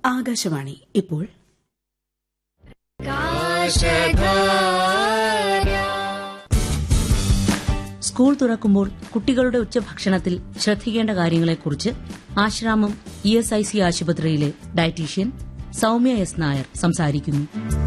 ആകാശവാണി ഇപ്പോൾ സ്കൂൾ തുറക്കുമ്പോൾ കുട്ടികളുടെ ഉച്ചഭക്ഷണത്തിൽ ശ്രദ്ധിക്കേണ്ട കാര്യങ്ങളെക്കുറിച്ച് Asramam E S I C ആശുപത്രിയിലെ ഡയറ്റീഷ്യൻ സൌമ്യ എസ് നായർ സംസാരിക്കുന്നു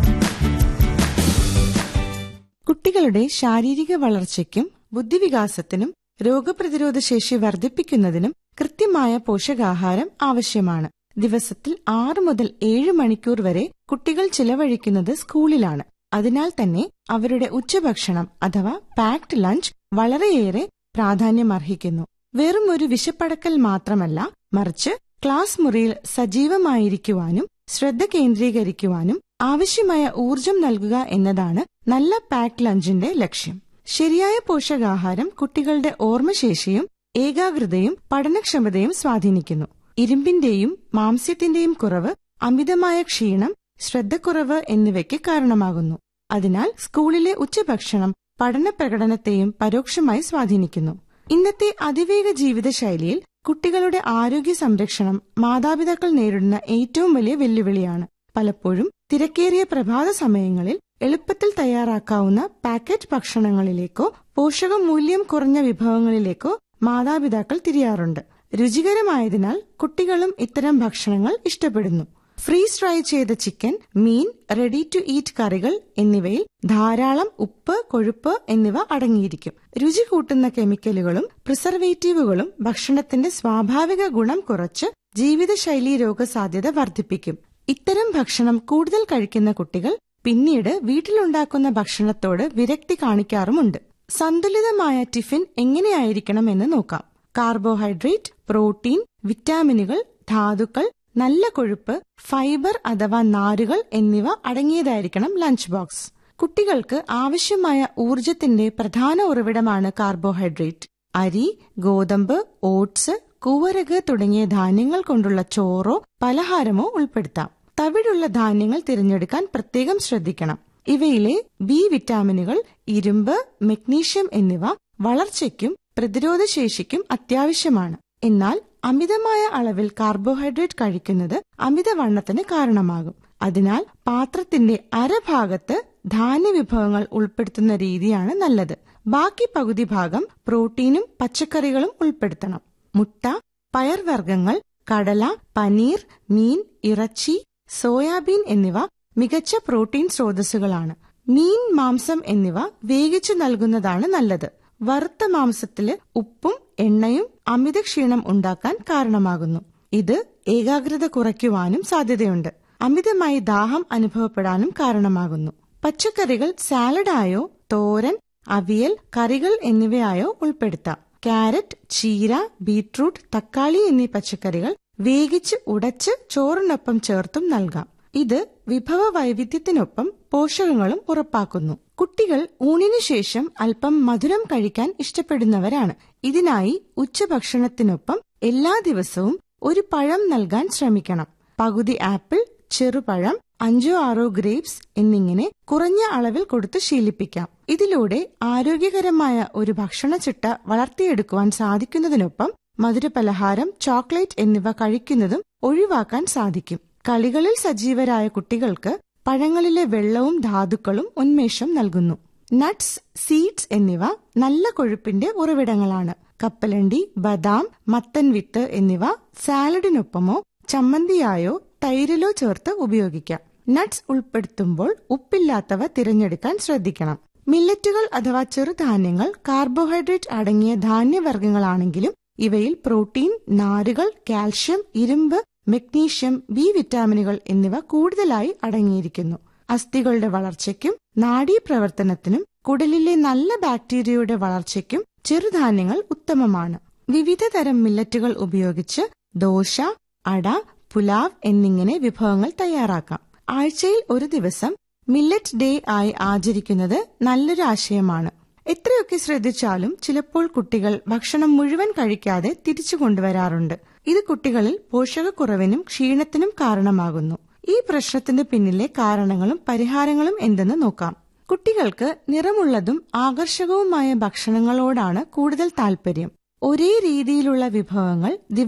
കുട്ടികളുടെ ശാരീരിക വളർച്ചയ്ക്കും ബുദ്ധിവികാസത്തിനും രോഗപ്രതിരോധ ശേഷി വർദ്ധിപ്പിക്കുന്നതിനും കൃത്യമായ പോഷകാഹാരം ആവശ്യമാണ് ദിവസത്തിൽ ആറ് മുതൽ ഏഴ് മണിക്കൂർ വരെ കുട്ടികൾ ചിലവഴിക്കുന്നത് സ്കൂളിലാണ് അതിനാൽ തന്നെ അവരുടെ ഉച്ചഭക്ഷണം അഥവാ പാക്ഡ് ലഞ്ച് വളരെയേറെ പ്രാധാന്യമർഹിക്കുന്നു വെറും ഒരു വിശപ്പടക്കൽ മാത്രമല്ല മറിച്ച് ക്ലാസ് മുറിയിൽ സജീവമായിരിക്കുവാനും ശ്രദ്ധ കേന്ദ്രീകരിക്കുവാനും ആവശ്യമായ ഊർജം നൽകുക എന്നതാണ് നല്ല പാക്ഡ് ലഞ്ചിന്റെ ലക്ഷ്യം ശരിയായ പോഷകാഹാരം കുട്ടികളുടെ ഓർമ്മശേഷിയും ഏകാഗ്രതയും പഠനക്ഷമതയും സ്വാധീനിക്കുന്നു ഇരുമ്പിന്റെയും മാംസ്യത്തിന്റെയും കുറവ് അമിതമായ ക്ഷീണം ശ്രദ്ധക്കുറവ് എന്നിവയ്ക്ക് കാരണമാകുന്നു അതിനാൽ സ്കൂളിലെ ഉച്ചഭക്ഷണം പഠന പ്രകടനത്തെയും പരോക്ഷമായി സ്വാധീനിക്കുന്നു ഇന്നത്തെ അതിവേഗ ജീവിതശൈലിയിൽ കുട്ടികളുടെ ആരോഗ്യ സംരക്ഷണം മാതാപിതാക്കൾ നേരിടുന്ന ഏറ്റവും വലിയ വെല്ലുവിളിയാണ് പലപ്പോഴും തിരക്കേറിയ പ്രഭാത സമയങ്ങളിൽ എളുപ്പത്തിൽ തയ്യാറാക്കാവുന്ന പാക്കറ്റ് ഭക്ഷണങ്ങളിലേക്കോ പോഷകമൂല്യം കുറഞ്ഞ വിഭവങ്ങളിലേക്കോ മാതാപിതാക്കൾ തിരിയാറുണ്ട് രുചികരമായതിനാൽ കുട്ടികളും ഇത്തരം ഭക്ഷണങ്ങൾ ഇഷ്ടപ്പെടുന്നു ഫ്രീസ് ഫ്രൈ ചെയ്ത ചിക്കൻ മീൻ റെഡി ടു ഈറ്റ് കറികൾ എന്നിവയിൽ ധാരാളം ഉപ്പ് കൊഴുപ്പ് എന്നിവ അടങ്ങിയിരിക്കും രുചി കൂട്ടുന്ന കെമിക്കലുകളും പ്രിസർവേറ്റീവുകളും ഭക്ഷണത്തിന്റെ സ്വാഭാവിക ഗുണം കുറച്ച് ജീവിതശൈലീ രോഗസാധ്യത വർദ്ധിപ്പിക്കും ഇത്തരം ഭക്ഷണം കൂടുതൽ കഴിക്കുന്ന കുട്ടികൾ പിന്നീട് വീട്ടിലുണ്ടാക്കുന്ന ഭക്ഷണത്തോട് വിരക്തി കാണിക്കാറുമുണ്ട് സന്തുലിതമായ ടിഫിൻ എങ്ങനെയായിരിക്കണം എന്ന് നോക്കാം കാർബോഹൈഡ്രേറ്റ് പ്രോട്ടീൻ വിറ്റാമിനുകൾ ധാതുക്കൾ നല്ല കൊഴുപ്പ് ഫൈബർ അഥവാ നാരുകൾ എന്നിവ അടങ്ങിയതായിരിക്കണം ലഞ്ച് ബോക്സ് കുട്ടികൾക്ക് ആവശ്യമായ ഊർജത്തിന്റെ പ്രധാന ഉറവിടമാണ് കാർബോഹൈഡ്രേറ്റ് അരി ഗോതമ്പ് ഓട്സ് കൂവരക് തുടങ്ങിയ ധാന്യങ്ങൾ കൊണ്ടുള്ള ചോറോ പലഹാരമോ ഉൾപ്പെടുത്താം തവിടുള്ള ധാന്യങ്ങൾ തിരഞ്ഞെടുക്കാൻ പ്രത്യേകം ശ്രദ്ധിക്കണം ഇവയിലെ ബി വിറ്റാമിനുകൾ ഇരുമ്പ് മെഗ്നീഷ്യം എന്നിവ വളർച്ചയ്ക്കും പ്രതിരോധശേഷിക്കും അത്യാവശ്യമാണ് എന്നാൽ അമിതമായ അളവിൽ കാർബോഹൈഡ്രേറ്റ് കഴിക്കുന്നത് അമിതവണ്ണത്തിന് കാരണമാകും അതിനാൽ പാത്രത്തിന്റെ അരഭാഗത്ത് ധാന്യവിഭവങ്ങൾ ഉൾപ്പെടുത്തുന്ന രീതിയാണ് നല്ലത് ബാക്കി പകുതി ഭാഗം പ്രോട്ടീനും പച്ചക്കറികളും ഉൾപ്പെടുത്തണം മുട്ട പയർവർഗ്ഗങ്ങൾ കടല പനീർ മീൻ ഇറച്ചി സോയാബീൻ എന്നിവ മികച്ച പ്രോട്ടീൻ സ്രോതസ്സുകളാണ് മീൻ മാംസം എന്നിവ വേവിച്ചു നൽകുന്നതാണ് നല്ലത് വറുത്ത മാംസത്തില് ഉപ്പും എണ്ണയും അമിത ക്ഷീണം ഉണ്ടാക്കാൻ കാരണമാകുന്നു ഇത് ഏകാഗ്രത കുറയ്ക്കുവാനും സാധ്യതയുണ്ട് അമിതമായി ദാഹം അനുഭവപ്പെടാനും കാരണമാകുന്നു പച്ചക്കറികൾ സാലഡായോ തോരൻ അവിയൽ കറികൾ എന്നിവയായോ ഉൾപ്പെടുത്താം ക്യാരറ്റ് ചീര ബീട്രൂട്ട് തക്കാളി എന്നീ പച്ചക്കറികൾ വേവിച്ച് ഉടച്ച് ചോറിനൊപ്പം ചേർത്തും നൽകാം ഇത് വിഭവ വൈവിധ്യത്തിനൊപ്പം പോഷകങ്ങളും ഉറപ്പാക്കുന്നു കുട്ടികൾ ഊണിനു ശേഷം അല്പം മധുരം കഴിക്കാൻ ഇഷ്ടപ്പെടുന്നവരാണ് ഇതിനായി ഉച്ചഭക്ഷണത്തിനൊപ്പം എല്ലാ ദിവസവും ഒരു പഴം നൽകാൻ ശ്രമിക്കണം പകുതി ആപ്പിൾ ചെറുപഴം അഞ്ചോ ആറോ ഗ്രേപ്സ് എന്നിങ്ങനെ കുറഞ്ഞ അളവിൽ കൊടുത്ത് ശീലിപ്പിക്കാം ഇതിലൂടെ ആരോഗ്യകരമായ ഒരു ഭക്ഷണച്ചിട്ട വളർത്തിയെടുക്കുവാൻ സാധിക്കുന്നതിനൊപ്പം മധുരപലഹാരം ചോക്ലേറ്റ് എന്നിവ കഴിക്കുന്നതും ഒഴിവാക്കാൻ സാധിക്കും കളികളിൽ സജീവരായ കുട്ടികൾക്ക് പഴങ്ങളിലെ വെള്ളവും ധാതുക്കളും ഉന്മേഷം നൽകുന്നു നട്ട്സ് സീഡ്സ് എന്നിവ നല്ല കൊഴുപ്പിന്റെ ഉറവിടങ്ങളാണ് കപ്പലണ്ടി ബദാം മത്തൻ വിത്ത് എന്നിവ സാലഡിനൊപ്പമോ ചമ്മന്തിയായോ തൈരിലോ ചേർത്ത് ഉപയോഗിക്കാം നട്ട്സ് ഉൾപ്പെടുത്തുമ്പോൾ ഉപ്പില്ലാത്തവ തിരഞ്ഞെടുക്കാൻ ശ്രദ്ധിക്കണം മില്ലറ്റുകൾ അഥവാ ചെറുധാന്യങ്ങൾ കാർബോഹൈഡ്രേറ്റ് അടങ്ങിയ ധാന്യവർഗ്ഗങ്ങളാണെങ്കിലും ഇവയിൽ പ്രോട്ടീൻ നാരുകൾ കാൽഷ്യം ഇരുമ്പ് മെഗ്നീഷ്യം ബി വിറ്റാമിനുകൾ എന്നിവ കൂടുതലായി അടങ്ങിയിരിക്കുന്നു അസ്ഥികളുടെ വളർച്ചയ്ക്കും നാഡീപ്രവർത്തനത്തിനും കുടലിലെ നല്ല ബാക്ടീരിയയുടെ വളർച്ചയ്ക്കും ചെറുധാന്യങ്ങൾ ഉത്തമമാണ് വിവിധ തരം മില്ലറ്റുകൾ ഉപയോഗിച്ച് ദോശ അട പുലാവ് എന്നിങ്ങനെ വിഭവങ്ങൾ തയ്യാറാക്കാം ആഴ്ചയിൽ ഒരു ദിവസം മില്ലറ്റ് ഡേ ആയി ആചരിക്കുന്നത് നല്ലൊരു ആശയമാണ് എത്രയൊക്കെ ശ്രദ്ധിച്ചാലും ചിലപ്പോൾ കുട്ടികൾ ഭക്ഷണം മുഴുവൻ കഴിക്കാതെ തിരിച്ചു കൊണ്ടുവരാറുണ്ട് ഇത് കുട്ടികളിൽ പോഷകക്കുറവിനും ക്ഷീണത്തിനും കാരണമാകുന്നു ഈ പ്രശ്നത്തിന്റെ പിന്നിലെ കാരണങ്ങളും പരിഹാരങ്ങളും എന്തെന്ന് നോക്കാം കുട്ടികൾക്ക് നിറമുള്ളതും ആകർഷകവുമായ ഭക്ഷണങ്ങളോടാണ് കൂടുതൽ താല്പര്യം ഒരേ രീതിയിലുള്ള വിഭവങ്ങൾ